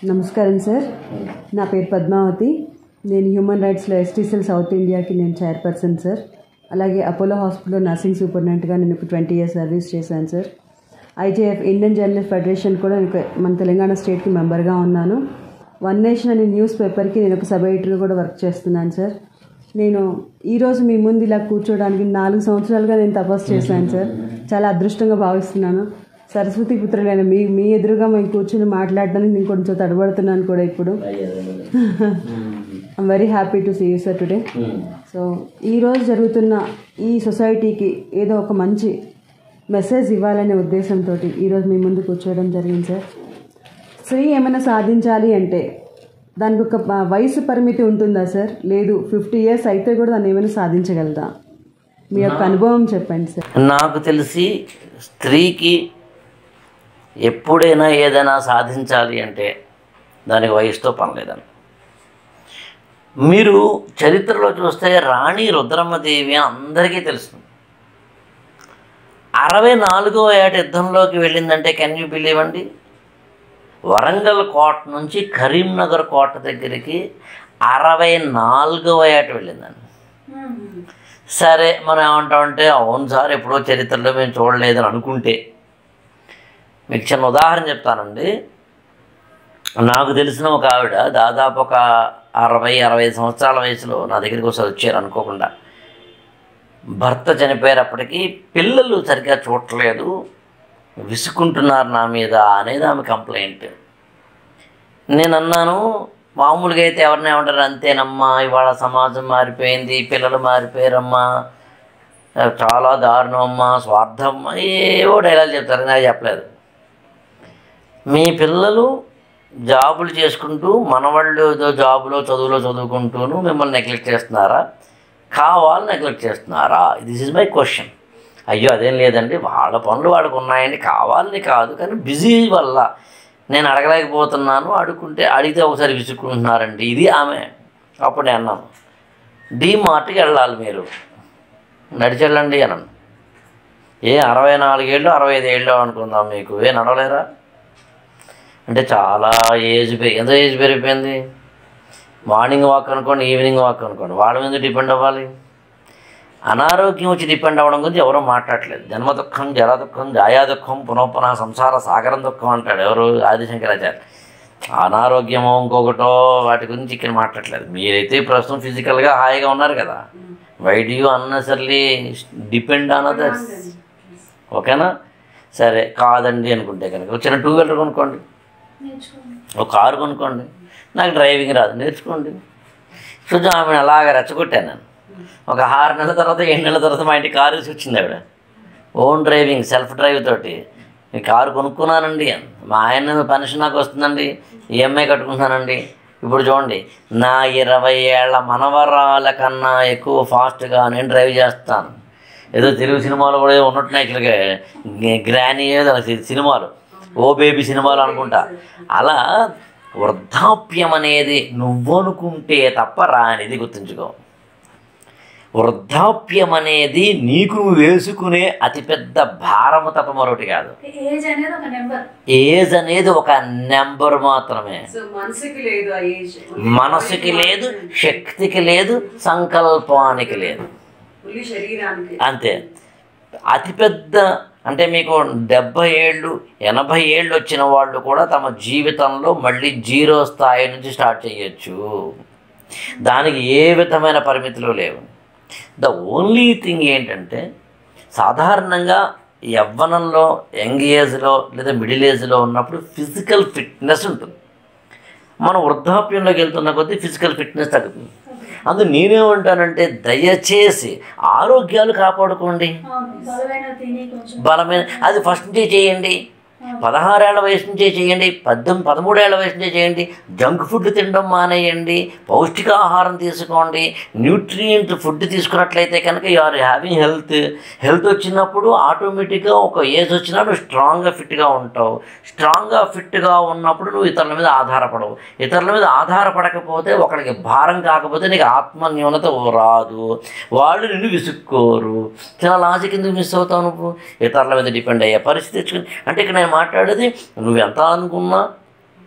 నమస్కారం సార్ నా పేరు పద్మావతి నేను హ్యూమన్ రైట్స్లో ఎస్టీసీఎల్ సౌత్ ఇండియాకి నేను చైర్పర్సన్ సార్ అలాగే అపోలో హాస్పిటల్లో నర్సింగ్ సూపరింటెండెంట్గా నేను ఒక ట్వంటీ ఇయర్స్ సర్వీస్ చేశాను sir IJF Indian journalist federation కూడా నేను ఒక- మన తెలంగాణ స్టేట్కి మెంబర్గా ఉన్నాను వన్ నేషన్ అనే న్యూస్ పేపర్కి నేను ఒక సబ్ ఎడిటర్గా కూడా వర్క్ చేస్తున్నాను సార్ నేను ఈరోజు మీ ముందు ఇలా కూర్చోవడానికి నాలుగు సంవత్సరాలుగా నేను తపస్సు చేశాను సార్ చాలా అదృష్టంగా భావిస్తున్నాను సరస్వతి పుత్రులైన మీ మీ ఎదురుగా మేము కూర్చొని మాట్లాడడానికి నేను కొంచెం తడబడుతున్నాను కూడా ఇప్పుడు I'm very happy to see you sir today so ఈరోజు జరుగుతున్న ఈ సొసైటీకి ఏదో ఒక మంచి మెసేజ్ ఇవ్వాలనే ఉద్దేశంతో ఈరోజు మీ ముందు కూర్చోవడం జరిగింది సార్ స్త్రీ ఏమైనా సాధించాలి అంటే దానికి ఒక ప- వయసు పరిమితి ఉంటుందా సార్ లేదు ఫిఫ్టీ ఇయర్స్ అయితే కూడా దాన్ని ఏమైనా సాధించగలదా మీ యొక్క అనుభవం చెప్పండి సార్ నాకు తెలిసి స్త్రీకి ఎప్పుడైనా ఏదైనా సాధించాలి అంటే దానికి వయసుతో పనిలేదని మీరు చరిత్రలో చూస్తే రాణి రుద్రమ్మదేవి అని అందరికీ తెలుసు అరవై నాలుగో ఏట యుద్ధంలోకి వెళ్ళిందంటే కెన్ యూ బిలీవ్ అండి వరంగల్ కోట నుంచి కరీంనగర్ కోట దగ్గరికి అరవై నాలుగవ ఏట వెళ్ళిందండి సరే మనం ఏమంటామంటే అవును సార్ ఎప్పుడో చరిత్రలో మేము చూడలేదని అనుకుంటే మీకు చిన్న ఉదాహరణ చెప్తానండి నాకు తెలిసిన ఒక ఆవిడ దాదాపు ఒక అరవై అరవై ఐదు సంవత్సరాల వయసులో నా దగ్గరికి ఒకసారి వచ్చారు అనుకోకుండా భర్త చనిపోయేటప్పటికీ పిల్లలు సరిగ్గా చూడట్లేదు విసుకుంటున్నారు నా మీద అనేది ఆమె కంప్లైంట్ నేను అన్నాను మామూలుగా అయితే ఎవరిని ఏమంటారు అంతేనమ్మా ఇవాళ సమాజం మారిపోయింది పిల్లలు మారిపోయారమ్మా చాలా దారుణం అమ్మా స్వార్థం ఏవో డైలాగ్ చెప్తారు నాకు చెప్పలేదు మీ పిల్లలు జాబులు చేసుకుంటూ మనవాళ్ళు ఏదో జాబులో చదువులో చదువుకుంటూను మిమ్మల్ని నెగ్లెక్ట్ చేస్తున్నారా కావాలి నెగ్లెక్ట్ చేస్తున్నారా దిస్ ఇస్ మై క్వశ్చన్ అయ్యో అదేం లేదండి వాళ్ళ పనులు వాళ్ళకు ఉన్నాయండి కావాలని కాదు కానీ బిజీ వల్ల నేను అడగలేకపోతున్నాను అడుగుకుంటే అడిగితే ఒకసారి విసుక్కుంటున్నారండి ఇది ఆమె అప్పుడు నేను అన్నాను డీమార్ట్కి వెళ్ళాలి మీరు నడిచి వెళ్ళండి అన్నాను ఏ అరవై నాలుగేళ్ళు అరవై ఐదు ఏళ్ళు అనుకుందాం మీకు ఏ నడవలేరా అంటే చాలా ఏజ్ పెరిగి ఎంత ఏజ్ పెరిగిపోయింది మార్నింగ్ వాక్ అనుకోండి ఈవినింగ్ వాక్ అనుకోండి వాళ్ళ మీద డిపెండ్ అవ్వాలి అనారోగ్యం వచ్చి డిపెండ్ అవ్వడం గురించి ఎవరో మాట్లాడలేదు జన్మ దుఃఖం జల దుఃఖం జాయా దుఃఖం పునఃపున సంసార సాగరం దుఃఖం అంటాడు ఎవరు ఆదిశంకరాచార్య అనారోగ్యమో ఇంకొకటో వాటి గురించి ఇక్కడ మాట్లాడలేదు మీరైతే ప్రస్తుతం ఫిజికల్గా హాయిగా ఉన్నారు కదా why do you unnecessarily depend on others ఓకేనా సరే కాదండి అనుకుంటే కనుక ఒక చిన్న టూ వీలర్ కొనుక్కోండి ఒక కారు కొనుక్కోండి నాకు డ్రైవింగ్ రాదు నేర్చుకోండి కొంచెం ఆమెను అలాగ రెచ్చగొట్టాను నేను ఒక ఆరు నెలల తర్వాత ఏడు నెలల తర్వాత మా ఇంటికి కారు వేసి వచ్చింది ఆవిడ ఓన్ డ్రైవింగ్ సెల్ఫ్ డ్రైవ్ తోటి ఈ కారు కొనుక్కున్నానండి అని. మా ఆయన పెన్షన్ నాకు వస్తుందండి ఈఎంఐ కట్టుకుంటున్నానండి ఇప్పుడు చూడండి నా ఇరవై ఏళ్ల మనవరాల కన్నా ఎక్కువ ఫాస్ట్గా నేను డ్రైవ్ చేస్తాను ఏదో తెలుగు సినిమాలు కూడా ఏదో ఉన్నట్టున్నాయి ఇట్లా గ్రానీ ఏదో సి- సినిమాలు ఓ బేబీ సినిమాలు అనుకుంటా అలా వృద్ధాప్యం అనేది నువ్వనుకుంటే తప్ప రానిది గుర్తుంచుకో వృద్ధాప్యం అనేది నీకు నువ్వు వేసుకునే అతిపెద్ద భారము తప్ప మరొకటి కాదు ఏజ్ అనేది ఒక నెంబర్ ఏజ్ అనేది ఒక నెంబర్ మాత్రమే సో మనసుకి లేదు ఆ ఏజ్ మనసుకి లేదు శక్తికి లేదు సంకల్పానికి లేదు ఓన్లీ శరీరానికి అంతే అతిపెద్ద అంటే మీకు డెబ్భై ఏళ్ళు ఎనభై ఏళ్ళు వచ్చిన వాళ్ళు కూడా తమ జీవితంలో మళ్ళీ జీరో స్థాయి నుంచి స్టార్ట్ చేయొచ్చు దానికి ఏ విధమైన పరిమితులు లేవు ద ఓన్లీ థింగ్ ఏంటంటే సాధారణంగా యవ్వనంలో యంగ్ ఏజ్లో లేదా మిడిల్ ఏజ్లో ఉన్నప్పుడు ఫిజికల్ ఫిట్నెస్ ఉంటుంది మనం వృద్ధాప్యంలోకి వెళ్తున్న కొద్దీ ఫిజికల్ ఫిట్నెస్ తగ్గుతుంది అందుకు నేనేమంటానంటే దయచేసి ఆరోగ్యాలు కాపాడుకోండి అవును బలమైన తిని కొంచెం బలమైన అది ఫస్ట్ నుంచే చేయండి పదహారేళ్ల వయసు నుంచే చేయండి పద్దెనిమిది పదమూడేళ్ల వయసు నుంచే చేయండి జంక్ ఫుడ్ తినడం మానేయండి పౌష్టికాహారం తీసుకోండి న్యూట్రియంట్ ఫుడ్ తీసుకున్నట్లయితే కనుక you are having health health వచ్చినప్పుడు ఆటోమేటిక్గా ఒక ఏజ్ వచ్చినప్పుడు స్ట్రాంగ్గా ఫిట్గా ఉంటావు స్ట్రాంగ్గా ఫిట్గా ఉన్నప్పుడు నువ్వు ఇతరుల మీద ఆధారపడవు ఇతరుల మీద ఆధారపడకపోతే ఒకరికి భారం కాకపోతే నీకు ఆత్మ న్యూనత రాదు వాళ్ళు నిన్ను విసుక్కోరు చాలా లాజిక్ ఎందుకు మిస్ అవుతావు నువ్వు ఇతరుల మీద డిపెండ్ అయ్యే పరిస్థితి తెచ్చుకుని అంటే ఇక్కడ నేను మాట్లాడేది నువ్వు ఎంత అనుకున్నా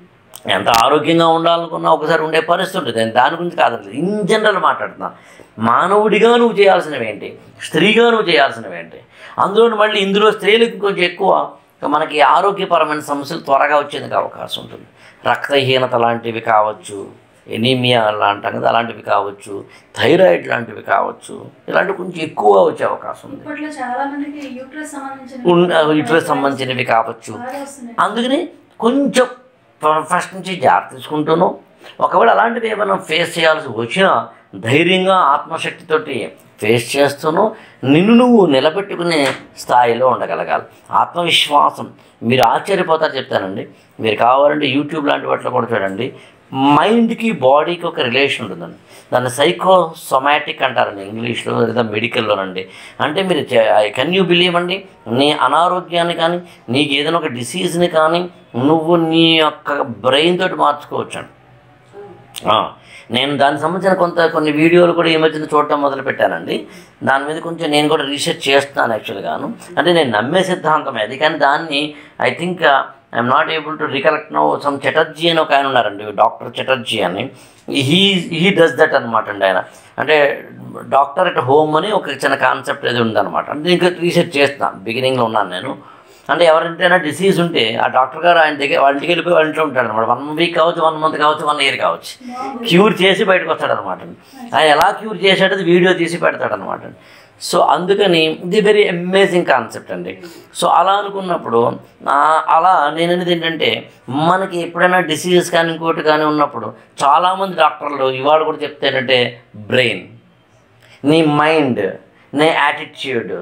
ఎంత ఆరోగ్యంగా ఉండాలనుకున్నా ఒకసారి ఉండే పరిస్థితి ఉంటుంది నేను దాని గురించి కాదు ఇన్ జనరల్ మాట్లాడుతున్నా మానవుడిగా నువ్వు చేయాల్సినవి ఏంటి స్త్రీగా నువ్వు చేయాల్సినవి ఏంటి అందులో మళ్ళీ ఇందులో స్త్రీలకు కొంచెం ఎక్కువ మనకి ఆరోగ్యపరమైన సమస్యలు త్వరగా వచ్చేందుకు అవకాశం ఉంటుంది రక్తహీనత లాంటివి కావచ్చు ఎనీమియా లాంటాం కదా అలాంటివి కావచ్చు థైరాయిడ్ లాంటివి కావచ్చు ఇలాంటివి కొంచెం ఎక్కువగా వచ్చే అవకాశం ఉంది ఇప్పట్లో చాలా మందికి యూట్రస్ సంబంధించిన ఇటువైపు సంబంధించినవి కావచ్చు బాగా వస్తున్నాయి అందుకని కొంచెం ఫ- ఫస్ట్ నుంచి జాగ్రత్త తీసుకుంటూను ఒకవేళ అలాంటివి ఏమైనా ఫేస్ చేయాల్సి వచ్చినా ధైర్యంగా ఆత్మశక్తితోటి ఫేస్ చేస్తూను నిన్ను నువ్వు నిలబెట్టుకునే స్థాయిలో ఉండగలగాలి ఆత్మవిశ్వాసం మీరు ఆశ్చర్యపోతారు చెప్తానండి మీరు కావాలంటే యూట్యూబ్ లాంటి వాటిలో కూడా చూడండి మైండ్కి బాడీకి ఒక రిలేషన్ ఉంటుందండి దాన్ని సైకోసొమాటిక్ అంటారండి ఇంగ్లీష్లో లేదా మెడికల్లోనండి అంటే మీరు కెన్ యూ బిలీవ్ అండి నీ అనారోగ్యాన్ని కానీ నీకు ఏదైనా ఒక డిసీజ్ని కానీ నువ్వు నీ యొక్క బ్రెయిన్ తోటి మార్చుకోవచ్చండి ఆ, నేను దానికి సంబంధించిన కొంత కొన్ని వీడియోలు కూడా ఈ మధ్యన చూడటం మొదలు పెట్టానండి దాని మీద కొంచెం నేను కూడా రీసెర్చ్ చేస్తున్నాను యాక్చువల్గాను అంటే నేను నమ్మే సిద్ధాంతం అది కానీ దాన్ని I think I'm not able to recollect no some Chatterjee అని ఒక ఆయన ఉన్నారండి డాక్టర్ చటర్జీ అని హీ హీ డస్ దట్ అనమాట అండి ఆయన అంటే డాక్టర్ అట్ హోమ్ అని ఒక చిన్న కాన్సెప్ట్ ఏది ఉందన్నమాట అంటే ఇంకా రీసెర్చ్ చేస్తున్నాను బిగినింగ్లో ఉన్నాను నేను అంటే ఎవరింటైనా డిసీజ్ ఉంటే ఆ డాక్టర్ గారు ఆయన దగ్గర వాళ్ళ ఇంటికి వెళ్ళిపోయి వాళ్ళ ఇంట్లో ఉంటాడు అనమాట వన్ వీక్ కావచ్చు వన్ మంత్ కావచ్చు వన్ ఇయర్ కావచ్చు క్యూర్ చేసి బయటకు వస్తాడనమాట ఆయన ఎలా క్యూర్ చేశాడో అది వీడియో తీసి పెడతాడనమాట సో అందుకని ఇది వెరీ అమేజింగ్ కాన్సెప్ట్ అండి సో అలా అనుకున్నప్పుడు ఆ- అలా నేను అనేది ఏంటంటే మనకి ఎప్పుడైనా డిసీజెస్ కానీ ఇంకోటి కానీ ఉన్నప్పుడు చాలామంది డాక్టర్లు ఇవాళ కూడా చెప్తారంటే బ్రెయిన్ నీ మైండ్ నీ యాటిట్యూడ్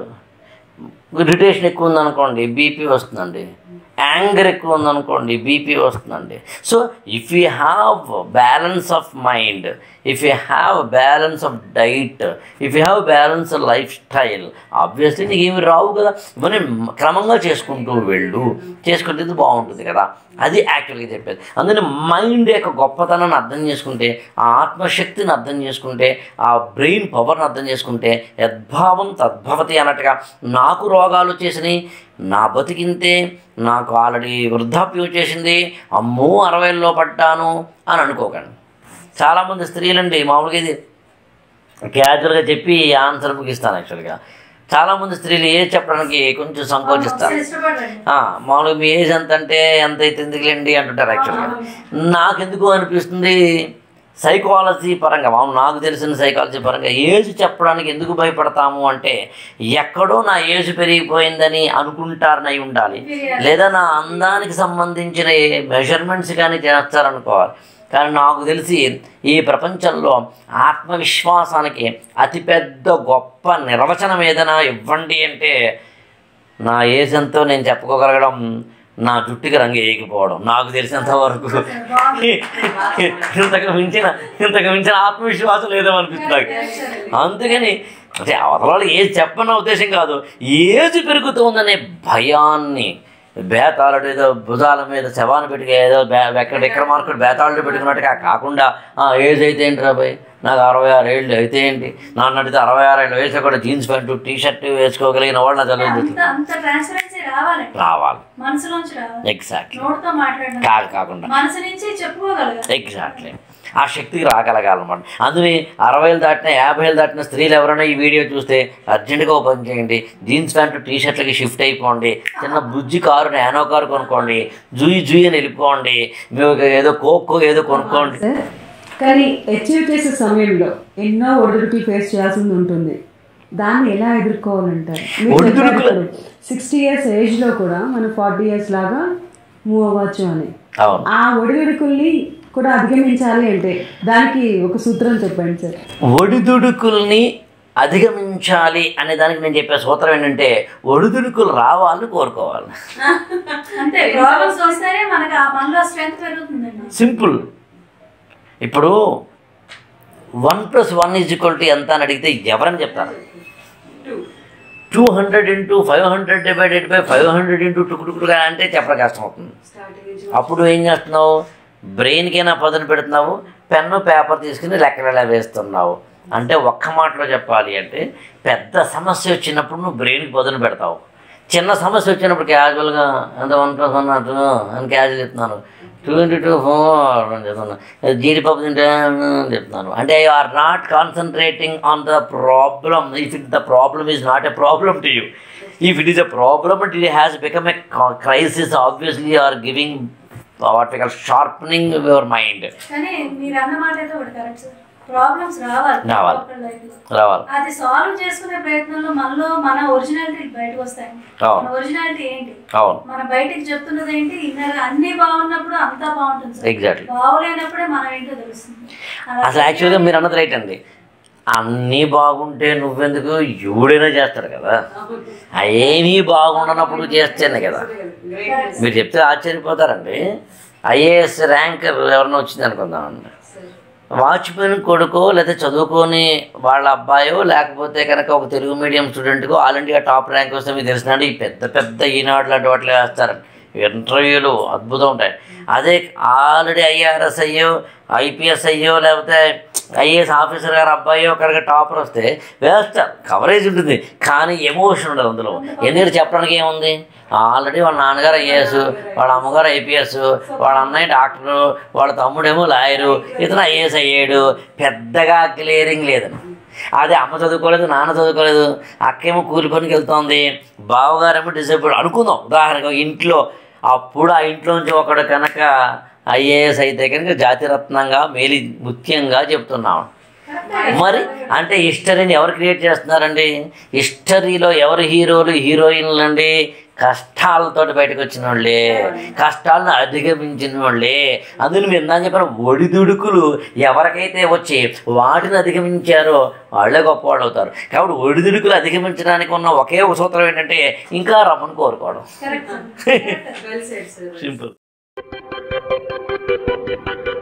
ఇరిటేషన్ ఎక్కువ ఉందనుకోండి బీపీ వస్తుందండి యాంగర్ ఎక్కువ ఉందనుకోండి బీపీ వస్తుందండి so if you have balance of mind if you have balance of diet if you have balance lifestyle obviously నీకు ఏమి రావు కదా ఇవన్నీ క్రమంగా చేసుకుంటూ వెళ్ళు చేసుకుంటే ఇది బాగుంటుంది కదా అది యాక్చువల్గా చెప్పేది అందుకని మైండ్ యొక్క గొప్పతనాన్ని అర్థం చేసుకుంటే ఆ ఆత్మశక్తిని అర్థం చేసుకుంటే ఆ బ్రెయిన్ పవర్ని అర్థం చేసుకుంటే యద్భావం తద్భవతి అన్నట్టుగా నాకు రోగాలు వచ్చేసినాయి నా బతికింతే నాకు ఆల్రెడీ వృద్ధాప్యం వచ్చేసింది అమ్మో అరవైలో పడ్డాను అని అనుకోకండి చాలామంది స్త్రీలండి మామూలుగా ఇది క్యాజువల్గా చెప్పి ఆన్సర్ ముగిస్తాను యాక్చువల్గా చాలామంది స్త్రీలు ఏజ్ చెప్పడానికి కొంచెం సంకోచిస్తారు ఇష్టపడండి ఆ, మామూలుగా మీ ఏజ్ ఎంత అంటే ఎంత అయితే ఎందుకులేండి అంటుంటారు యాక్చువల్గా నాకెందుకు అనిపిస్తుంది సైకాలజీ పరంగా మామూలు నాకు తెలిసిన సైకాలజీ పరంగా ఏజ్ చెప్పడానికి ఎందుకు భయపడతాము అంటే ఎక్కడో నా ఏజ్ పెరిగిపోయిందని అనుకుంటారనై ఉండాలి లేదా నా అందానికి సంబంధించిన మెజర్మెంట్స్ కానీ చేస్తారనుకోవాలి కానీ నాకు తెలిసి ఈ ప్రపంచంలో ఆత్మవిశ్వాసానికి అతిపెద్ద గొప్ప నిర్వచనం ఏదైనా ఇవ్వండి అంటే నా ఏజ్ ఎంతో నేను చెప్పుకోగలగడం నా జుట్టుకి రంగు వేయకపోవడం నాకు తెలిసినంత వరకు ఇంతకు మించిన ఇంతకు మించిన ఆత్మవిశ్వాసం లేదో అనిపిస్తుంది నాకు అందుకని అంటే అవతల వాళ్ళు ఏది చెప్పన్న ఉద్దేశం కాదు ఏది పెరుగుతోందనే భయాన్ని బేతాళుడు ఏదో భుజాల మీద శవాన్ని పెట్టుకు ఏదో బే ఎక్కడ విక్రమార్కుడు బేతాళుడు పెట్టుకున్నట్టుగా కాకుండా "ఆ, ఏజ్ అయితే ఏంటి రాబాయ్ నాకు అరవై ఆరు ఏళ్ళు అయితే ఏంటి నన్ను అడిగితే అరవై ఆరు ఏళ్ళు వేసా కూడా జీన్స్ ప్యాంటు టీ షర్ట్ వేసుకోగలిగిన వాళ్ళు నా చదువు అంత అంత ట్రాన్స్పరెన్సీ రావాలి రావాలి మనసులోంచి రావాలి ఎగ్జాక్ట్లీ నోటితో మాట్లాడడం కాదు కాకుండా మనసు నుంచి చెప్పుకోగలగాలి ఎగ్జాక్ట్లీ ఆ శక్తికి రాగలగాలన్నమాట అందుకని అరవైలు దాటిన యాభైలు దాటిన స్త్రీలు ఎవరైనా ఈ వీడియో చూస్తే అర్జెంటుగా ఓపెన్ చేయండి జీన్స్ ప్యాంటు టీ షర్ట్లకి షిఫ్ట్ అయిపోండి చిన్న బుజ్జి కారు నానో కారు కొనుక్కోండి జూయి జూయి అని వెళ్ళిపోండి మీకు ఏదో కోక్కో ఏదో కొనుక్కోండి సార్ కానీ అచీవ్ చేసే సమయంలో ఎన్నో ఒడిదుడుకులు ఫేస్ చేయాల్సింది ఉంటుంది దాన్ని ఎలా ఎదుర్కోవాలంటారు ఒడిదుడుకులు- సిక్స్టీ ఇయర్స్ ఏజ్లో కూడా మనం ఫార్టీ ఇయర్స్ లాగా మూవ్ అవ్వచ్చు అని అవును ఆ ఒడిదుడుకుల్ని కూడా అధిగమించాలి అంటే దానికి ఒక సూత్రం చెప్పండి సార్ ఒడిదుడుకుల్ని అధిగమించాలి అనే దానికి నేను చెప్పే సూత్రం ఏంటంటే ఒడిదుడుకులు రావాలని కోరుకోవాలి అంతే ప్రాబ్లమ్స్ వస్తేనే మనకి ఆ మనలో స్ట్రెంగ్త్ పెరుగుతుందండి సింపుల్ ఇప్పుడు one plus one is equal to ఎంత అని అడిగితే ఎవరని చెప్తారు two hundred into five hundred divided by five hundred into టుకుటుకుగా అంటే చెప్పడం కష్టం అవుతుంది అప్పుడు ఏం చేస్తున్నావు బ్రెయిన్కైనా పదును పెడుతున్నావు పెన్ను పేపర్ తీసుకుని లెక్కలు వేస్తున్నావు అంటే ఒక్క మాటలో చెప్పాలి అంటే పెద్ద సమస్య వచ్చినప్పుడు నువ్వు బ్రెయిన్కి పదును పెడతావు చిన్న సమస్య వచ్చినప్పుడు క్యాజువల్గా ఎంత వన్ ప్లస్ వన్ నాట్ అని క్యాజువల్ చెప్తున్నాను టూ ఇంటూ టూ ఫోర్ అని చెప్తున్నాను జీడిపప్పు తింటే అని చెప్తున్నాను అంటే you are not concentrating on the problem if it the problem is not a problem to you if it is a problem it has become a crisis obviously are giving what sharpening your mind కానీ మీరు అన్న మాట అయితే ఒకటి correct sir problems రావాలి రావాలి. ఒక్కరి life లో. రావాలి అది సాల్వ్ చేసుకునే ప్రయత్నంలో మనలో మన ఒరిజినాలిటీ బయటకు వస్తాయి అవును. మన ఒరిజినాలిటీ ఏంటి అవును మన బయటికి చెప్తున్నది ఏంటి ఇన్నర్ అన్ని బాగున్నప్పుడు అంతా బాగుంటుంది సార్ Exactly. బాగులేనప్పుడే మనం ఏంటో తెలుస్తుంది అలా అసలు యాక్చువల్గా మీరు అన్నది రైట్ అండి అన్నీ బాగుంటే నువ్వెందుకు ఎవడైనా చేస్తాడు కదా ఏమీ బాగుండనప్పుడు చేస్తేనే కదా మీరు చెప్తే ఆశ్చర్యపోతారండి ఐఏఎస్ ర్యాంక్ ఎవరినో వచ్చింది అనుకుందామండి వాచ్మెన్ కొడుకో లేదా చదువుకొని వాళ్ళ అబ్బాయో లేకపోతే కనుక ఒక తెలుగు మీడియం స్టూడెంట్కో ఆల్ ఇండియా టాప్ ర్యాంక్ వస్తే మీకు తెలిసినండి ఈ పెద్ద పెద్ద ఈనాడు లాంటి వాటిలో వేస్తారండి ఇంటర్వ్యూలు అద్భుతం ఉంటాయి అదే ఆల్రెడీ ఐఆర్ఎస్ అయ్యో ఐపీఎస్ అయ్యో లేకపోతే ఐఏఎస్ ఆఫీసర్ గారు అబ్బాయో ఒకరికి టాపర్ వస్తే వేస్తారు కవరేజ్ ఉంటుంది కానీ ఎమోషన్ ఉండదు అందులో ఎందుకంటే చెప్పడానికి ఏముంది ఆల్రెడీ వాళ్ళ నాన్నగారు ఐఏఎస్ వాళ్ళ అమ్మగారు ఐపీఎస్ వాళ్ళ అన్నయ్య డాక్టరు వాళ్ళ తమ్ముడేమో లాయరు ఇతను ఐఏఎస్ అయ్యాడు పెద్దగా క్లియరింగ్ లేదని అదే అమ్మ చదువుకోలేదు నాన్న చదువుకోలేదు అక్కేమో కూలి పనికి వెళ్తోంది బావగారేమో డిసేబుల్ అనుకుందాం ఉదాహరణకు ఇంట్లో అప్పుడు ఆ ఇంట్లో నుంచి ఒకడు కనుక ఐఏఎస్ అయితే కనుక జాతిరత్నంగా మేలి ముఖ్యంగా చెప్తున్నాం మరి అంటే హిస్టరీని ఎవరు క్రియేట్ చేస్తున్నారండి హిస్టరీలో ఎవరు హీరోలు హీరోయిన్లు అండి కష్టాలతోటి బయటకు వచ్చిన వాళ్ళే కష్టాలను అధిగమించిన వాళ్ళే అందులో మీరు ఇందా చెప్పిన ఒడిదుడుకులు ఎవరికైతే వచ్చి వాటిని అధిగమించారో వాళ్ళే గొప్పవాళ్ళు అవుతారు కాబట్టి ఒడిదుడుకులు అధిగమించడానికి ఉన్న ఒకే ఒక సూత్రం ఏంటంటే ఇంకా రమ్మని కోరుకోవడం correct well said sir simple